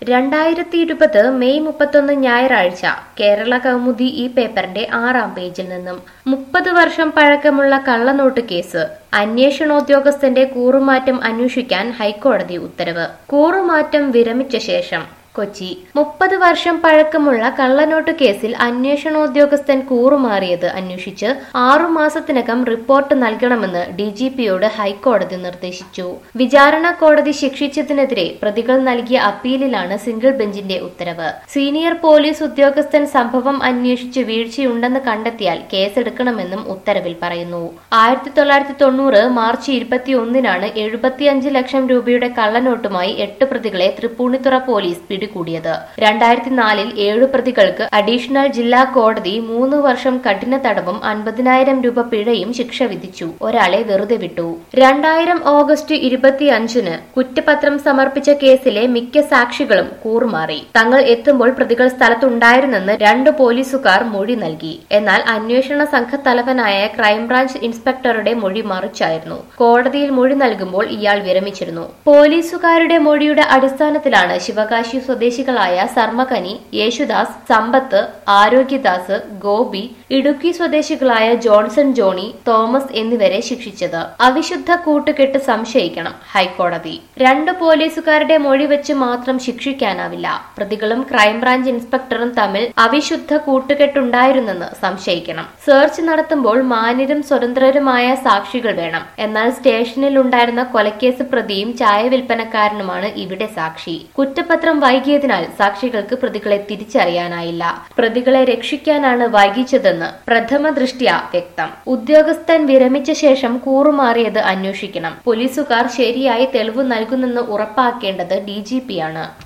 രണ്ടായിരത്തി ഇരുപത് മെയ് മുപ്പത്തൊന്ന് ഞായറാഴ്ച കേരള കൗമുദി ഈ പേപ്പറിന്റെ ആറാം പേജിൽ നിന്നും മുപ്പത് വർഷം പഴക്കമുള്ള കള്ളനോട്ട് കേസ് അന്വേഷണോദ്യോഗസ്ഥന്റെ കൂറുമാറ്റം അന്വേഷിക്കാൻ ഹൈക്കോടതി ഉത്തരവ് കൂറുമാറ്റം വിരമിച്ച ശേഷം കൊച്ചി മുപ്പത് വർഷം പഴക്കമുള്ള കള്ളനോട്ട് കേസിൽ അന്വേഷണോദ്യോഗസ്ഥൻ കൂറുമാറിയത് അന്വേഷിച്ച് ആറുമാസത്തിനകം റിപ്പോർട്ട് നൽകണമെന്ന് ഡിജിപിയോട് ഹൈക്കോടതി നിർദ്ദേശിച്ചു വിചാരണ കോടതി ശിക്ഷിച്ചതിനെതിരെ പ്രതികൾ നൽകിയ അപ്പീലിലാണ് സിംഗിൾ ബെഞ്ചിന്റെ ഉത്തരവ് സീനിയർ പോലീസ് ഉദ്യോഗസ്ഥൻ സംഭവം അന്വേഷിച്ച് വീഴ്ചയുണ്ടെന്ന് കണ്ടെത്തിയാൽ കേസെടുക്കണമെന്നും ഉത്തരവിൽ പറയുന്നു ആയിരത്തി തൊള്ളായിരത്തി തൊണ്ണൂറ് മാർച്ച് ഇരുപത്തിയൊന്നിനാണ് എഴുപത്തിയഞ്ച് ലക്ഷം രൂപയുടെ കള്ളനോട്ടുമായി എട്ട് പ്രതികളെ തൃപ്പൂണിത്തുറ പോലീസ് പിടികൂടിയത് രണ്ടായിരത്തി നാലിൽ ഏഴു പ്രതികൾക്ക് അഡീഷണൽ ജില്ലാ കോടതി മൂന്ന് വർഷം കഠിന തടവും അൻപതിനായിരം രൂപ പിഴയും ശിക്ഷ വിധിച്ചു ഒരാളെ വെറുതെ വിട്ടു രണ്ടായിരം ഓഗസ്റ്റ് ഇരുപത്തിയഞ്ചിന് കുറ്റപത്രം സമർപ്പിച്ച കേസിലെ മിക്ക സാക്ഷികളും കൂറുമാറി തങ്ങൾ എത്തുമ്പോൾ പ്രതികൾ സ്ഥലത്തുണ്ടായിരുന്നെന്ന് രണ്ട് പോലീസുകാർ മൊഴി നൽകി എന്നാൽ അന്വേഷണ സംഘത്തലവനായ ക്രൈംബ്രാഞ്ച് ഇൻസ്പെക്ടറുടെ മൊഴി മറിച്ചായിരുന്നു കോടതിയിൽ മൊഴി നൽകുമ്പോൾ ഇയാൾ വിരമിച്ചിരുന്നു പോലീസുകാരുടെ മൊഴിയുടെ അടിസ്ഥാനത്തിലാണ് ശിവകാശി സ്വദേശികളായ സർമ്മകനി യേശുദാസ് സമ്പത്ത് ആരോഗ്യദാസ് ഗോപി ഇടുക്കി സ്വദേശികളായ ജോൺസൺ ജോണി തോമസ് എന്നിവരെ ശിക്ഷിച്ചത് അവിശുദ്ധ കൂട്ടുകെട്ട് സംശയിക്കണം ഹൈക്കോടതി രണ്ട് പോലീസുകാരുടെ മൊഴി വെച്ച് മാത്രം ശിക്ഷിക്കാനാവില്ല പ്രതികളും ക്രൈംബ്രാഞ്ച് ഇൻസ്പെക്ടറും തമ്മിൽ അവിശുദ്ധ കൂട്ടുകെട്ടുണ്ടായിരുന്നെന്ന് സംശയിക്കണം സെർച്ച് നടത്തുമ്പോൾ മാന്യരും സ്വതന്ത്രരുമായ സാക്ഷികൾ വേണം എന്നാൽ സ്റ്റേഷനിൽ ഉണ്ടായിരുന്ന കൊലക്കേസ് പ്രതിയും ചായ വിൽപ്പനക്കാരനുമാണ് ഇവിടെ സാക്ഷി കുറ്റപത്രം വൈകിയതിനാൽ സാക്ഷികൾക്ക് പ്രതികളെ തിരിച്ചറിയാനായില്ല പ്രതികളെ രക്ഷിക്കാനാണ് വൈകിച്ചതെന്ന് പ്രഥമ ദൃഷ്ട്യാ വ്യക്തം ഉദ്യോഗസ്ഥൻ വിരമിച്ച ശേഷം കൂറുമാറിയത് അന്വേഷിക്കണം പോലീസുകാർ ശരിയായി തെളിവ് നൽകുന്നെന്ന് ഉറപ്പാക്കേണ്ടത് ഡിജിപിയാണ്